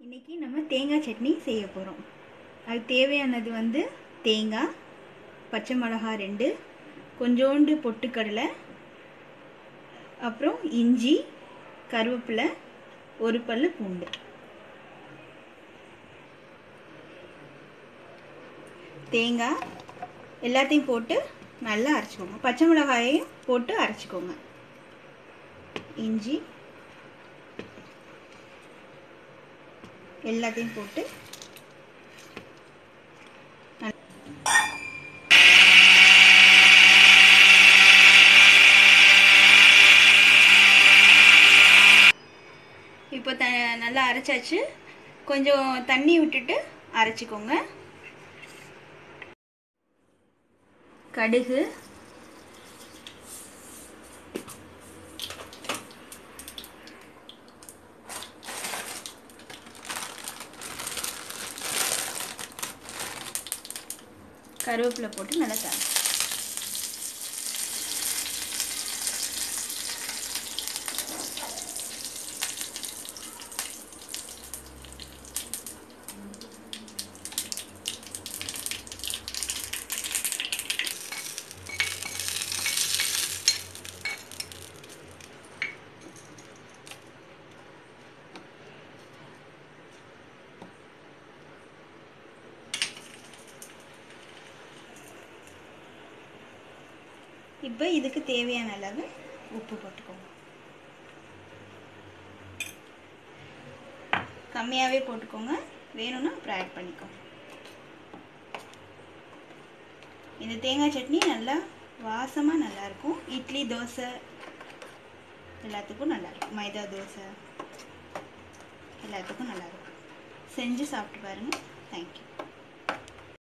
இன்றைக்கி நம்ம தேங்காய் சட்னி செய்ய போகிறோம் அது தேவையானது வந்து தேங்காய் பச்சை மிளகாய் ரெண்டு கொஞ்சோண்டு பொட்டுக்கடலை அப்புறம் இஞ்சி கருவேப்பிலை ஒரு பல்லு பூண்டு தேங்காய் எல்லாத்தையும் போட்டு நல்லா அரைச்சிக்கோங்க பச்சை மிளகாயையும் போட்டு அரைச்சிக்கோங்க இஞ்சி எல்லாத்தையும் போட்டு இப்போ த நல்லா அரைச்சாச்சு கொஞ்சம் தண்ணி விட்டுட்டு அரைச்சிக்கோங்க கடுகு கருவேப்பிலை போட்டு நல்லா தர இப்போ இதுக்கு தேவையான அளவு உப்பு போட்டுக்கோங்க கம்மியாகவே போட்டுக்கோங்க வேணும்னா அப்புறம் ஆட் பண்ணிக்கோங்க இந்த தேங்காய் சட்னி நல்லா வாசமாக நல்லாயிருக்கும் இட்லி தோசை எல்லாத்துக்கும் நல்லாயிருக்கும் மைதா தோசை எல்லாத்துக்கும் நல்லாயிருக்கும் செஞ்சு சாப்பிட்டு பாருங்கள் தேங்க்யூ